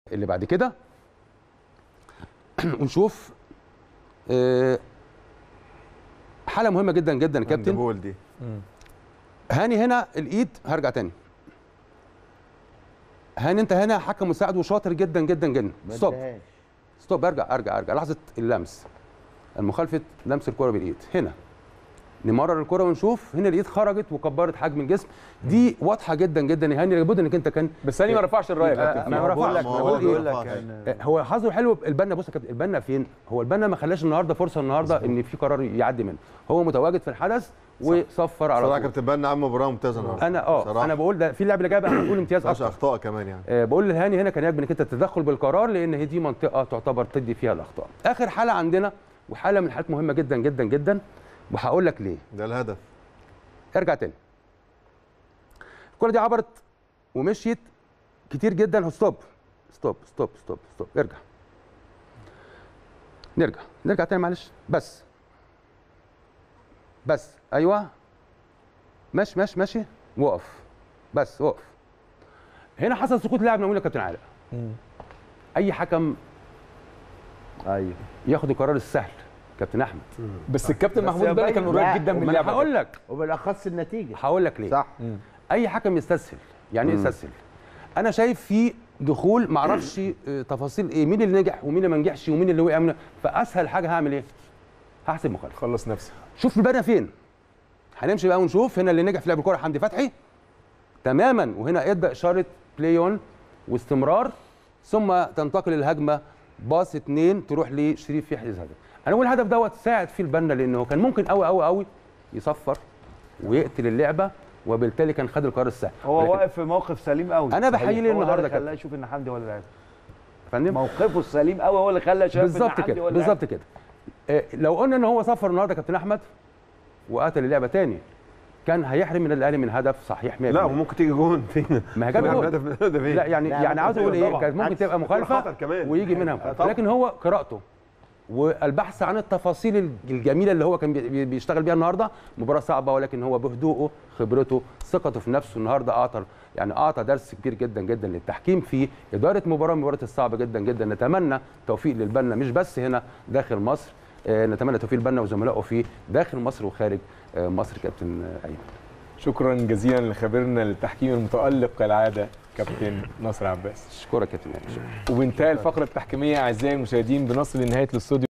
اللي بعد كده ونشوف آه، حاله مهمه جدا جدا يا كابتن بول دي هاني هنا الايد هرجع تاني هاني انت هنا حكم مساعد وشاطر جدا جدا جدا ما ستوب اداهاش. ستوب ارجع ارجع ارجع لحظه اللمس المخالفه لمس الكره بالايد هنا نمرر الكره ونشوف هنا الايد خرجت وكبرت حجم الجسم دي واضحه جدا جدا يا هاني لابد انك انت كان بس هاني ما رفعش الرايه يا آه، كابتن ما فيها. هو بقول لك ما ما هو هو بقول بيقول لك إيه؟ كان- آه، هو حظه حلو البنا بص يا كابتن البنا فين هو البنا ما خلاش النهارده فرصه النهارده ان في قرار يعدي منه هو متواجد في الحدث وصفر على صراحه طول كابتن بنا عامل مباراه ممتازه النهارده انا اه صراحة. انا بقول ده في اللعبه اللي جايه بقى هنقول امتياز مفيهاش اكتر اخطاء كمان يعني آه، بقول لهاني هنا كان يجب انك انت التدخل بالقرار لان هي دي منطقه تعتبر تدي فيها الاخطاء اخر حاله عندنا وحاله من الحالات مهمه جدا جدا جدا وهقول لك ليه ده الهدف ارجع تاني الكره دي عبرت ومشيت كتير جدا ستوب ستوب ستوب ستوب ستوب ارجع نرجع نرجع تاني معلش بس بس ايوه ماشي ماشي ماشي وقف بس وقف هنا حصل سقوط لاعب نقول يا كابتن علاء اي حكم ايوه ياخد القرار السهل كابتن احمد بس الكابتن بس محمود يا بالي كان باين- قريب لا، جدا من ما انا اللعبه هقول لك وبالاخص النتيجه هقول لك ليه صح اي حكم يستسهل يعني ايه يستسهل انا شايف في دخول معرفش آه، تفاصيل ايه مين اللي نجح ومين اللي ما نجحش ومين اللي وقع من فاسهل حاجه هعمل ايه هحسب مخالفه خلص نفسه شوف البنا فين هنمشي بقى ونشوف هنا اللي نجح في لعب الكره حمدي فتحي تماما وهنا ادى اشاره بلاي اون واستمرار ثم تنتقل الهجمه باص اتنين تروح لشريف يحيى الهدف انا بقول الهدف دوت ساعد فيه البنا لانه كان ممكن قوي قوي قوي يصفر ويقتل اللعبه وبالتالي كان خد القرار السهل هو ولكن- واقف في موقف سليم قوي أنا بحيي ليه هو ده النهاردة اللي خلاه كابتن. يشوف ان حمدي هو اللي لعب يا فندم موقفه السليم قوي هو اللي خلاه شايف ان بالظبط حمدي هو كده اللي لعب. بالظبط كده آه، لو قلنا ان هو صفر النهارده كابتن احمد وقتل اللعبه تاني كان هيحرم من الاهلي من هدف صحيح 100% لا وممكن تيجي جون فين ما هي جاب جول. هدف من هدفين لا يعني لا، يعني ممكن عاوز اقول تبقى ايه طبعاً. كانت ممكن عكس. تبقى خطر مخالفه كمان. ويجي منها مخالفه لكن هو قراءته والبحث عن التفاصيل الجميله اللي هو كان بي- بيشتغل بيها النهارده مباراه صعبه ولكن هو بهدوءه خبرته ثقته في نفسه النهارده اعطى يعني اعطى درس كبير جدا جدا للتحكيم في اداره مباراه من المباريات الصعبه جدا جدا نتمنى توفيق للبنا مش بس هنا داخل مصر آه، نتمنى توفيق البنا وزملائه في داخل مصر وخارج آه، مصر كابتن آه، ايمن شكرا جزيلا لخبيرنا التحكيم المتالق كالعاده كابتن نصر عباس اشكرك يا كابتن أيمن. شكرا وبانتهاء الفقره التحكيميه اعزائي المشاهدين بنصل لنهايه الاستوديو